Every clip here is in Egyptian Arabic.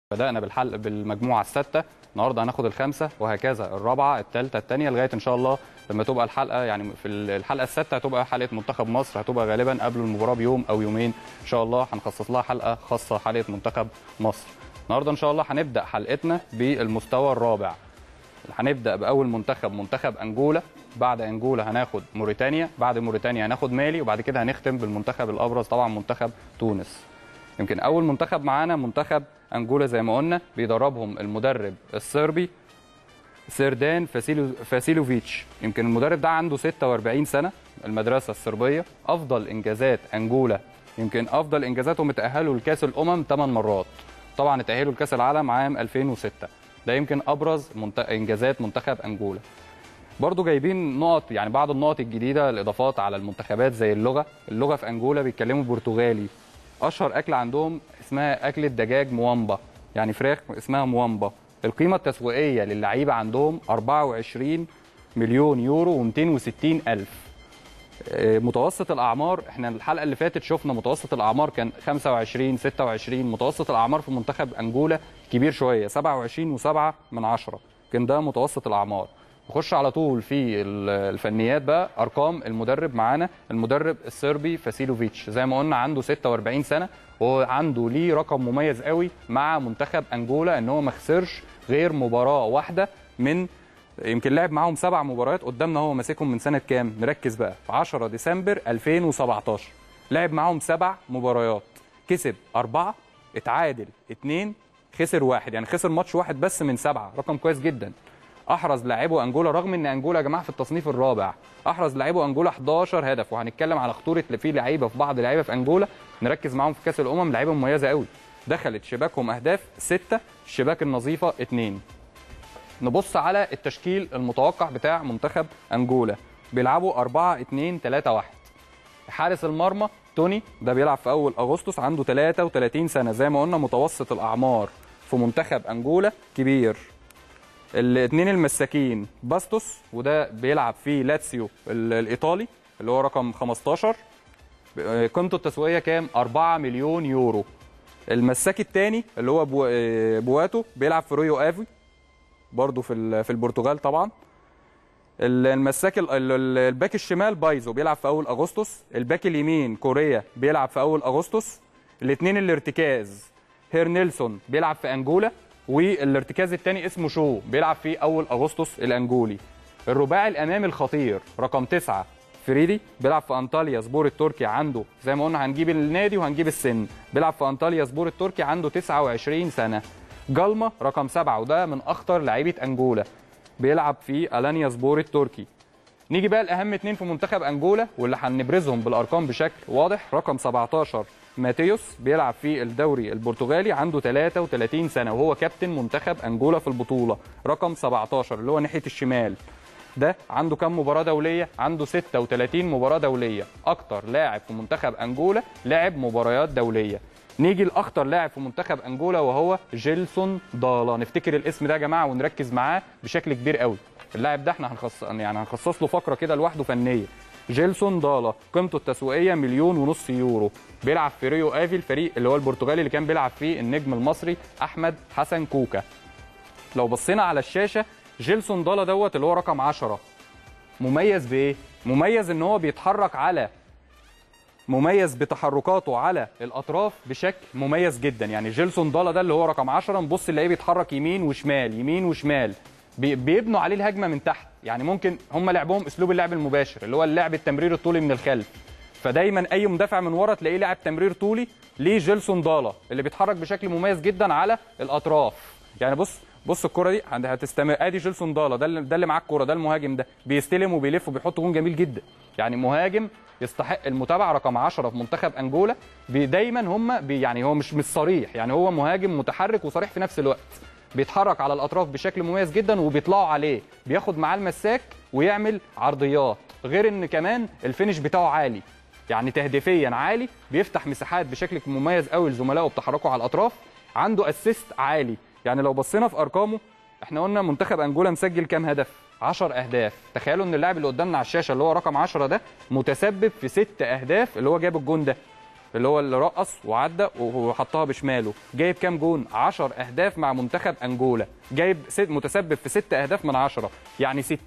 بدانا بالحلقه بالمجموعه السادسه النهارده هناخد الخامسه وهكذا الرابعه الثالثه الثانيه لغايه ان شاء الله لما تبقى الحلقه يعني في الحلقه السادسه هتبقى حلقه منتخب مصر هتبقى غالبا قبل المباراه بيوم او يومين ان شاء الله هنخصص لها حلقه خاصه حلقه منتخب مصر النهارده ان شاء الله هنبدا حلقتنا بالمستوى الرابع هنبدا باول منتخب منتخب انجولا بعد انجولا هناخد موريتانيا بعد موريتانيا هناخد مالي وبعد كده هنختم بالمنتخب الابرز طبعا منتخب تونس يمكن اول منتخب معانا منتخب انجولا زي ما قلنا بيدربهم المدرب الصربي سيردان فاسيلو فاسيلوفيتش يمكن المدرب ده عنده 46 سنه المدرسه الصربيه افضل انجازات انجولا يمكن افضل انجازاتهم اتاهلوا لكاس الامم 8 مرات طبعا اتاهلوا لكاس العالم عام 2006 ده يمكن ابرز منت... انجازات منتخب انجولا برضو جايبين نقط يعني بعض النقط الجديده الاضافات على المنتخبات زي اللغه اللغه في انجولا بيتكلموا برتغالي اشهر اكل عندهم اسمها اكله دجاج موامبا يعني فراخ اسمها موامبا القيمه التسويقيه للعيبه عندهم 24 مليون يورو و260 الف متوسط الاعمار احنا الحلقه اللي فاتت شفنا متوسط الاعمار كان 25 26 متوسط الاعمار في منتخب انجولا كبير شويه 27 و7 من 10 كان ده متوسط الاعمار نخش على طول في الفنيات بقى ارقام المدرب معانا المدرب الصربي فاسيلوفيتش زي ما قلنا عنده 46 سنه وهو عنده ليه رقم مميز قوي مع منتخب انجولا ان هو ما خسرش غير مباراه واحده من يمكن لعب معاهم سبع مباريات قدامنا هو ماسكهم من سنه كام نركز بقى في 10 ديسمبر 2017 لعب معاهم سبع مباريات كسب أربعة اتعادل اتنين خسر واحد يعني خسر ماتش واحد بس من سبعة رقم كويس جدا احرز لاعبو انجولا رغم ان انجولا يا جماعه في التصنيف الرابع احرز لاعبو انجولا 11 هدف وهنتكلم على خطوره اللي في لعيبه في بعض لعيبه في انجولا نركز معاهم في كاس الامم لعيبه مميزه قوي دخلت شباكهم اهداف 6 الشباك النظيفه 2 نبص على التشكيل المتوقع بتاع منتخب انجولا بيلعبوا 4 2 3 1 حارس المرمى توني ده بيلعب في اول اغسطس عنده 33 سنه زي ما قلنا متوسط الاعمار في منتخب انجولا كبير الاثنين المساكين باستوس وده بيلعب في لاتسيو الايطالي اللي هو رقم 15 قيمته التسويقيه كام 4 مليون يورو المساك الثاني اللي هو بواتو بيلعب في رويو افي برضه في في البرتغال طبعا المساك الباك الشمال بايزو بيلعب في اول اغسطس الباك اليمين كوريا بيلعب في اول اغسطس الاثنين الارتكاز هير نيلسون بيلعب في انجولا والارتكاز الثاني اسمه شو بيلعب في اول اغسطس الانجولي الرباعي الامامي الخطير رقم تسعة فريدي بيلعب في انطاليا سبور التركي عنده زي ما قلنا هنجيب النادي وهنجيب السن بيلعب في انطاليا سبور التركي عنده 29 سنه جالما رقم سبعة وده من اخطر لعيبه انجولا بيلعب في الانيا سبور التركي نيجي بقى الاهم اتنين في منتخب انجولا واللي هنبرزهم بالارقام بشكل واضح رقم 17 ماتيوس بيلعب في الدوري البرتغالي عنده 33 سنه وهو كابتن منتخب انجولا في البطوله رقم 17 اللي هو ناحيه الشمال ده عنده كام مباراه دوليه عنده 36 مباراه دوليه اكتر لاعب في منتخب انجولا لعب مباريات دوليه نيجي لاخطر لاعب في منتخب انجولا وهو جيلسون دالا نفتكر الاسم ده يا جماعه ونركز معاه بشكل كبير قوي اللاعب ده احنا هنخصص يعني هنخصص له فقره كده لوحده فنيه جيلسون دالا قيمته التسويقيه مليون ونص يورو بيلعب في ريو افي الفريق اللي هو البرتغالي اللي كان بيلعب فيه النجم المصري احمد حسن كوكا لو بصينا على الشاشه جيلسون دالا دوت اللي هو رقم 10 مميز بايه مميز ان هو بيتحرك على مميز بتحركاته على الاطراف بشكل مميز جدا يعني جيلسون دالا ده اللي هو رقم 10 نبص نلاقيه بيتحرك يمين وشمال يمين وشمال بيبنوا عليه الهجمه من تحت يعني ممكن هم لعبهم اسلوب اللعب المباشر اللي هو اللعب التمرير الطولي من الخلف فدايما اي مدافع من ورا تلاقيه لاعب تمرير طولي ليه جيلسون دالا اللي بيتحرك بشكل مميز جدا على الاطراف يعني بص بص الكره دي هتستمر ادي جيلسون دالا ده اللي ده اللي معاه الكوره ده المهاجم ده بيستلم وبيلف وبيحط جون جميل جدا يعني مهاجم يستحق المتابعه رقم 10 في منتخب انجولا دايما هم بي يعني هو مش مش صريح يعني هو مهاجم متحرك وصريح في نفس الوقت بيتحرك على الاطراف بشكل مميز جدا وبيطلعوا عليه بياخد معاه المساك ويعمل عرضيات غير ان كمان الفينش بتاعه عالي يعني تهديفيا عالي بيفتح مساحات بشكل مميز قوي لزملائه بتحركه على الاطراف عنده اسيست عالي يعني لو بصينا في ارقامه احنا قلنا منتخب انجولا مسجل كام هدف 10 اهداف تخيلوا ان اللاعب اللي قدامنا على الشاشه اللي هو رقم 10 ده متسبب في 6 اهداف اللي هو جاب الجون ده اللي هو اللي رقص وعدى وحطها بشماله جايب كام جون 10 اهداف مع منتخب انجولا جايب ست متسبب في 6 اهداف من 10 يعني 60%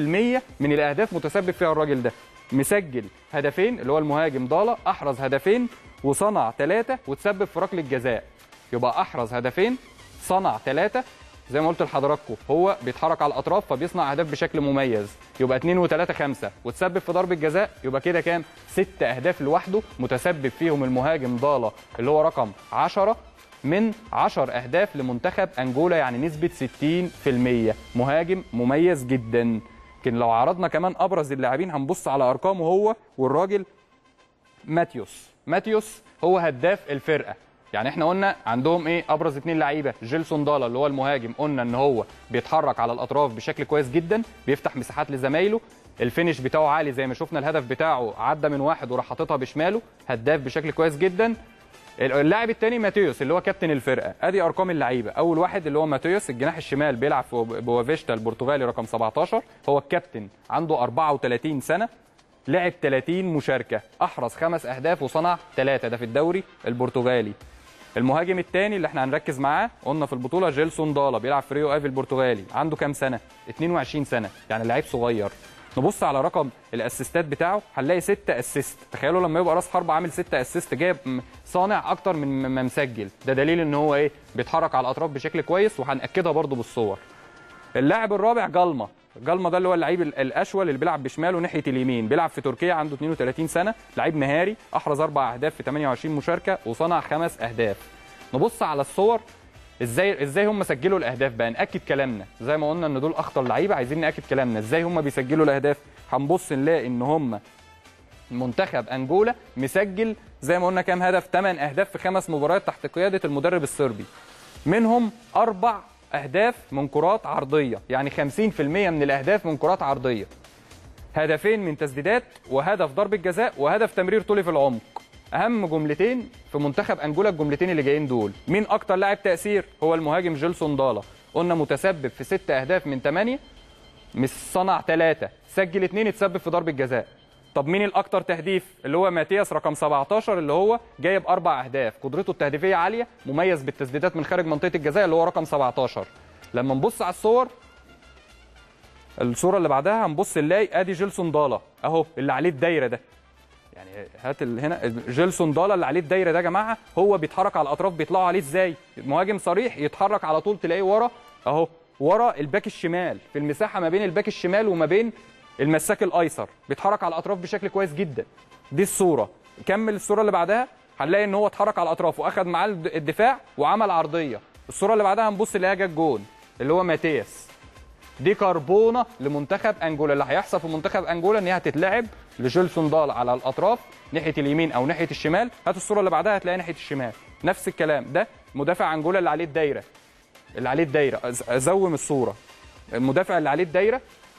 من الاهداف متسبب فيها الراجل ده مسجل هدفين اللي هو المهاجم ضاله احرز هدفين وصنع ثلاثه وتسبب في ركله جزاء يبقى احرز هدفين صنع ثلاثه زي ما قلت لحضراتكم هو بيتحرك على الاطراف فبيصنع اهداف بشكل مميز يبقى 2 و3 5 وتسبب في ضربه جزاء يبقى كده كام 6 اهداف لوحده متسبب فيهم المهاجم ضاله اللي هو رقم 10 من 10 اهداف لمنتخب انجولا يعني نسبه 60% مهاجم مميز جدا لكن لو عرضنا كمان ابرز اللاعبين هنبص على ارقامه هو والراجل ماتيوس ماتيوس هو هداف الفرقه يعني احنا قلنا عندهم ايه ابرز اثنين لعيبه جيلسون دالا اللي هو المهاجم قلنا ان هو بيتحرك على الاطراف بشكل كويس جدا بيفتح مساحات لزمايله الفينش بتاعه عالي زي ما شفنا الهدف بتاعه عدى من واحد وراح حاططها بشماله هداف بشكل كويس جدا اللاعب الثاني ماتيوس اللي هو كابتن الفرقه ادي ارقام اللعيبه اول واحد اللي هو ماتيوس الجناح الشمال بيلعب في بوافيشتا البرتغالي رقم 17 هو الكابتن عنده 34 سنه لعب 30 مشاركه احرز خمس اهداف وصنع ثلاثه ده في الدوري البرتغالي المهاجم الثاني اللي احنا هنركز معاه قلنا في البطوله جيلسون دالا بيلعب في ريو افي البرتغالي عنده كام سنه 22 سنه يعني لعيب صغير نبص على رقم الاسيستات بتاعه هنلاقي 6 اسيست تخيلوا لما يبقى راس حربه عامل 6 اسيست جايب صانع اكتر من ما مسجل ده دليل ان هو ايه بيتحرك على الاطراف بشكل كويس وهناكدها برده بالصور اللاعب الرابع جالما جالما ده اللي هو اللعيب الاشول اللي بيلعب بشماله ناحيه اليمين بيلعب في تركيا عنده 32 سنه لعيب مهاري احرز اربع اهداف في 28 مشاركه وصنع خمس اهداف نبص على الصور ازاي ازاي هم سجلوا الاهداف بقى ناكد كلامنا زي ما قلنا ان دول اخطر لعيبه عايزين ناكد كلامنا ازاي هم بيسجلوا الاهداف هنبص نلاقي ان هم منتخب انجولا مسجل زي ما قلنا كام هدف 8 اهداف في خمس مباريات تحت قياده المدرب الصربي منهم اربع اهداف من كرات عرضيه يعني 50% من الاهداف من كرات عرضيه هدفين من تسديدات وهدف ضربه جزاء وهدف تمرير طولي في العمق اهم جملتين في منتخب انجولا الجملتين اللي جايين دول مين اكتر لاعب تاثير هو المهاجم جيلسون دالا قلنا متسبب في ست اهداف من ثمانيه مش صنع ثلاثه سجل اثنين اتسبب في ضربه جزاء طب مين الاكتر تهديف اللي هو ماتياس رقم 17 اللي هو جايب اربع اهداف قدرته التهديفيه عاليه مميز بالتسديدات من خارج منطقه الجزاء اللي هو رقم 17 لما نبص على الصور الصوره اللي بعدها هنبص نلاقي ادي جيلسون دالا اهو اللي عليه الدايره ده يعني هات هنا جيلسون دالا اللي عليه الدايره ده يا جماعه هو بيتحرك على الاطراف بيطلعوا عليه ازاي مهاجم صريح يتحرك على طول تلاقيه ورا اهو ورا الباك الشمال في المساحه ما بين الباك الشمال وما بين المساك الايسر بيتحرك على الاطراف بشكل كويس جدا دي الصوره كمل الصوره اللي بعدها هنلاقي ان هو اتحرك على الاطراف واخد معاه الدفاع وعمل عرضيه الصوره اللي بعدها هنبص نلاقيها جت جون اللي هو ماتياس دي كربونه لمنتخب انجولا اللي هيحصل في منتخب انجولا ان هي هتتلعب لجيلسون دال على الاطراف ناحيه اليمين او ناحيه الشمال هات الصوره اللي بعدها هتلاقي ناحيه الشمال نفس الكلام ده مدافع انجولا اللي عليه الدايره اللي عليه الدايره ازوم الصوره المدافع اللي عليه الدايره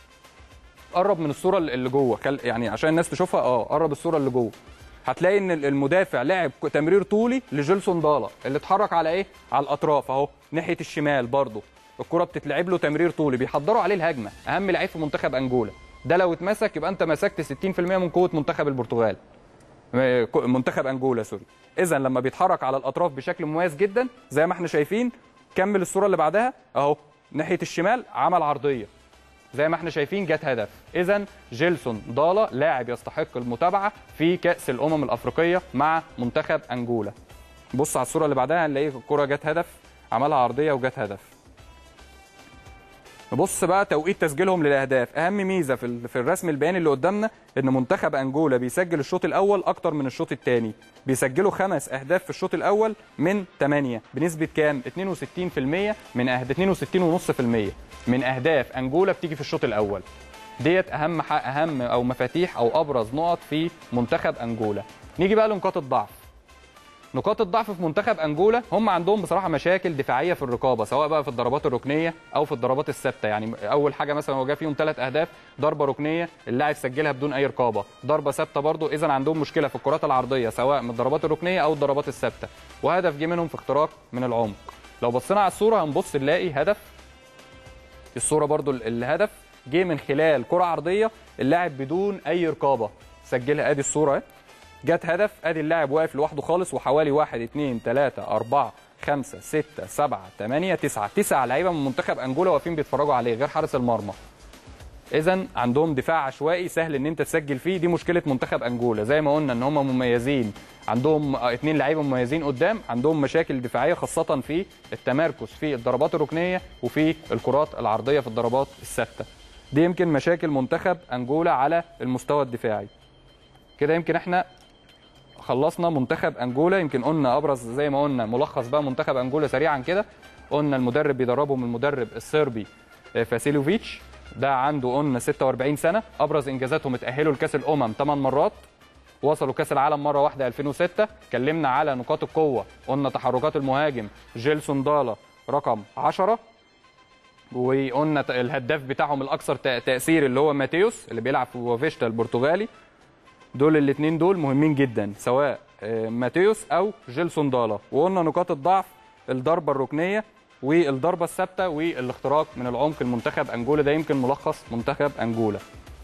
قرب من الصوره اللي جوه يعني عشان الناس تشوفها اه قرب الصوره اللي جوه هتلاقي ان المدافع لعب تمرير طولي لجيلسون دالا اللي اتحرك على ايه على الاطراف اهو ناحيه الشمال برضه الكره بتتلعب له تمرير طولي بيحضروا عليه الهجمه اهم لعيب في منتخب انجولا ده لو اتمسك يبقى انت مسكت 60% من قوه منتخب البرتغال منتخب انجولا سوري اذا لما بيتحرك على الاطراف بشكل مميز جدا زي ما احنا شايفين كمل الصوره اللي بعدها اهو ناحيه الشمال عمل عرضيه زي ما احنا شايفين جت هدف اذا جيلسون دالا لاعب يستحق المتابعه في كاس الامم الافريقيه مع منتخب انجولا بص على الصوره اللي بعدها هنلاقي الكره جت هدف عملها عرضيه وجت هدف نبص بقى توقيت تسجيلهم للاهداف اهم ميزه في في الرسم البياني اللي قدامنا ان منتخب انجولا بيسجل الشوط الاول اكتر من الشوط الثاني بيسجلوا خمس اهداف في الشوط الاول من 8 بنسبه كام 62% من اهداف 62.5% من اهداف انجولا بتيجي في الشوط الاول ديت اهم اهم او مفاتيح او ابرز نقط في منتخب انجولا نيجي بقى لنقاط الضعف نقاط الضعف في منتخب انجولا هم عندهم بصراحه مشاكل دفاعيه في الرقابه سواء بقى في الضربات الركنيه او في الضربات الثابته يعني اول حاجه مثلا هو جاب فيهم ثلاث اهداف ضربه ركنيه اللاعب سجلها بدون اي رقابه ضربه ثابته برضو اذا عندهم مشكله في الكرات العرضيه سواء من الضربات الركنيه او الضربات الثابته وهدف جه منهم في اختراق من العمق لو بصينا على الصوره هنبص نلاقي هدف الصوره برضو الهدف جه من خلال كره عرضيه اللاعب بدون اي رقابه سجلها ادي الصوره اهي جت هدف ادي اللاعب واقف لوحده خالص وحوالي 1 2 3 4 5 6 7 8 9 9 لعيبه من منتخب انجولا واقفين بيتفرجوا عليه غير حارس المرمى اذا عندهم دفاع عشوائي سهل ان انت تسجل فيه دي مشكله منتخب انجولا زي ما قلنا ان هم مميزين عندهم اثنين لعيبه مميزين قدام عندهم مشاكل دفاعيه خاصه في التمركز في الضربات الركنيه وفي الكرات العرضيه في الضربات الثابته دي يمكن مشاكل منتخب انجولا على المستوى الدفاعي كده يمكن احنا خلصنا منتخب انجولا يمكن قلنا ابرز زي ما قلنا ملخص بقى منتخب انجولا سريعا كده قلنا المدرب بيدربهم المدرب الصربي فاسيلوفيتش ده عنده قلنا 46 سنه ابرز انجازاتهم اتاهلوا لكاس الامم 8 مرات وصلوا كاس العالم مره واحده 2006 اتكلمنا على نقاط القوه قلنا تحركات المهاجم جيلسون دالا رقم 10 وقلنا الهداف بتاعهم الاكثر تاثير اللي هو ماتيوس اللي بيلعب في بوافيشتا البرتغالي دول الاثنين دول مهمين جدا سواء ماتيوس او جيلسون دالا وقلنا نقاط الضعف الضربه الركنيه والضربه الثابته والاختراق من العمق المنتخب انجولا ده يمكن ملخص منتخب انجولا